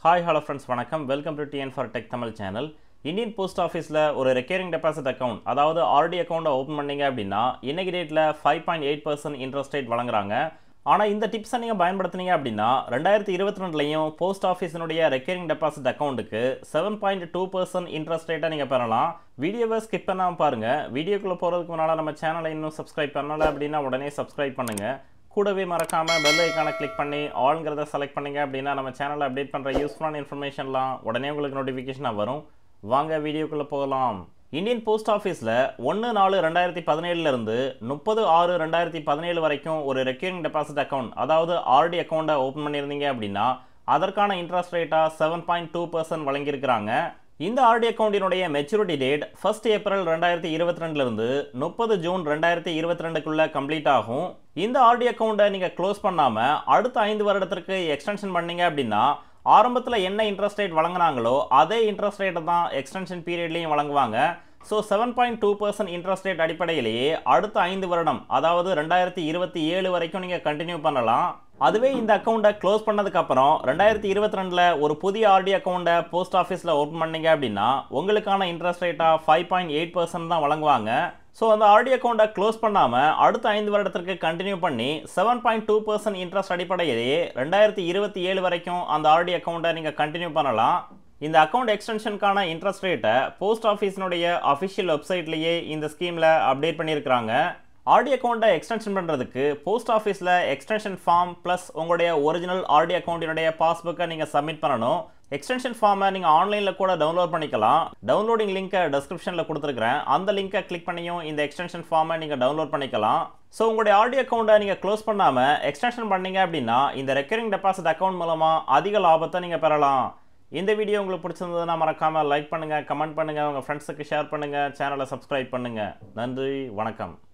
hi hello friends வணக்கம் welcome to TN for tech Tamil channel Indian post ஆஃபீஸில் ஒரு recurring deposit account அதாவது RD அக்கௌண்ட்டை ஓப்பன் பண்ணீங்க அப்படின்னா இன்னைக்கு டேட்டில் five point eight percent interest rate வழங்குறாங்க ஆனால் இந்த டிப்ஸை நீங்கள் பயன்படுத்துனீங்க அப்படின்னா ரெண்டாயிரத்தி இருபத்தி ரெண்டுலையும் போஸ்ட் ஆஃபீஸினுடைய ரெக்கரிங் டெபாசிட் அக்கௌண்ட்டுக்கு seven point two percent interest ரேட்டை நீங்கள் பெறலாம் வீடியோவை ஸ்கிப் பண்ணாமல் பாருங்கள் வீடியோக்குள்ளே போகிறதுக்கு முன்னால் நம்ம சேனலை இன்னும் சப்ஸ்கிரைப் பண்ணலை அப்படின்னா உடனே சப்ஸ்கிரைப் பண்ணுங்கள் கூடவே மறக்காமல் பெல் ஐக்கானை கிளிக் பண்ணி ஆளுங்கிறத செலக்ட் பண்ணீங்க அப்படின்னா நம்ம சேனலில் அப்டேட் பண்ணுற யூஸ்ஃபுல்லான இன்ஃபர்மேஷன்லாம் உடனே உங்களுக்கு நோட்டிஃபிகேஷனாக வரும் வாங்க வீடியோக்குள்ளே போகலாம் இந்தியன் போஸ்ட் ஆஃபீஸில் ஒன்று நாலு ரெண்டாயிரத்தி பதினேழுலேருந்து முப்பது ஆறு ரெண்டாயிரத்தி பதினேழு வரைக்கும் ஒரு ரெக்கரிங் டெபாசிட் அக்கௌண்ட் அதாவது ஆர்டி அக்கௌண்ட்டை ஓப்பன் பண்ணியிருந்தீங்க அப்படின்னா அதற்கான இன்ட்ரெஸ்ட் ரேட்டாக செவன் பாயிண்ட் டூ பர்சன்ட் வழங்கியிருக்கிறாங்க இந்த ஆர்டி அக்கௌண்டினுடைய மெச்சூரிட்டி டேட் ஃபர்ஸ்ட் ஏப்ரல் ரெண்டாயிரத்தி இருபத்தி ரெண்டுலேருந்து முப்பது ஜூன் ரெண்டாயிரத்தி இருபத்தி ரெண்டுக்குள்ளே கம்ப்ளீட் ஆகும் இந்த ஆர்டி அக்கௌண்ட்டை நீங்கள் க்ளோஸ் பண்ணாமல் அடுத்த ஐந்து வருடத்திற்கு எக்ஸ்டென்ஷன் பண்ணீங்க அப்படின்னா ஆரம்பத்தில் என்ன இன்ட்ரெஸ்ட் ரேட் வழங்கினாங்களோ அதே இன்ட்ரெஸ்ட் ரேட்டை தான் எக்ஸ்டென்ஷன் பீரியட்லேயும் வழங்குவாங்க so seven point two percent interest rate அடிப்படையிலேயே அடுத்த ஐந்து வருடம் அதாவது ரெண்டாயிரத்தி இருபத்தி ஏழு வரைக்கும் நீங்கள் கண்டினியூ பண்ணலாம் அதுவே இந்த அக்கௌண்ட்டை க்ளோஸ் பண்ணதுக்கப்புறம் ரெண்டாயிரத்தி இருபத்தி ரெண்டில் ஒரு புதிய ஆர்டி அக்கௌண்ட்டை போஸ்ட் ஆஃபீஸில் ஓப்பன் பண்ணீங்க அப்படின்னா உங்களுக்கான இன்ட்ரெஸ்ட் ரேட்டாக ஃபைவ் பாயிண்ட் எயிட் பர்சன்ட் தான் வழங்குவாங்க ஸோ அந்த ஆர்டி அக்கௌண்ட்டை க்ளோஸ் பண்ணாமல் அடுத்த ஐந்து வருடத்திற்கு கண்டினியூ பண்ணி seven point two percent interest அடிப்படையிலேயே ரெண்டாயிரத்தி இருபத்தி ஏழு வரைக்கும் அந்த ஆர்டி அக்கௌண்ட்டை நீங்கள் கண்டினியூ பண்ணலாம் இந்த அக்கௌண்ட் எக்ஸ்டென்ஷனுக்கான இன்ட்ரெஸ்ட் ரேட்டை போஸ்ட் ஆஃபீஸினுடைய அஃபிஷியல் வெப்சைட்லேயே இந்த ஸ்கீமில் அப்டேட் பண்ணியிருக்கிறாங்க ஆர்டி அக்கௌண்ட்டை எக்ஸ்டென்ஷன் பண்ணுறதுக்கு போஸ்ட் ஆஃபீஸில் எக்ஸ்டென்ஷன் ஃபார்ம் ப்ளஸ் உங்களுடைய ஒரிஜினல் ஆர்டி அக்கௌண்ட்டினுடைய பாஸ்புக்கை நீங்கள் சப்மிட் பண்ணணும் எக்ஸ்டென்ஷன் ஃபார்மை நீங்கள் ஆன்லைனில் கூட டவுன்லோட் பண்ணிக்கலாம் டவுன்லோடிங் லிங்க்கை டெஸ்கிரிப்ஷனில் கொடுத்துருக்கிறேன் அந்த லிங்க்கை கிளிக் பண்ணியும் இந்த எக்ஸ்டென்ஷன் ஃபார்மை நீங்கள் டவுன்லோட் பண்ணிக்கலாம் ஸோ உங்களுடைய ஆர்டி அக்கௌண்ட்டை நீங்கள் க்ளோஸ் பண்ணாமல் எக்ஸ்டென்ஷன் பண்ணீங்க அப்படின்னா இந்த ரெக்கரிங் டெபாசிட் அக்கௌண்ட் மூலமாக அதிக லாபத்தை நீங்கள் பெறலாம் இந்த வீடியோ உங்களுக்கு பிடிச்சிருந்ததுன்னா மறக்காமல் லைக் பண்ணுங்கள் கமெண்ட் பண்ணுங்கள் உங்கள் ஃப்ரெண்ட்ஸுக்கு ஷேர் பண்ணுங்கள் சேனலை சப்ஸ்கிரைப் பண்ணுங்கள் நன்றி வணக்கம்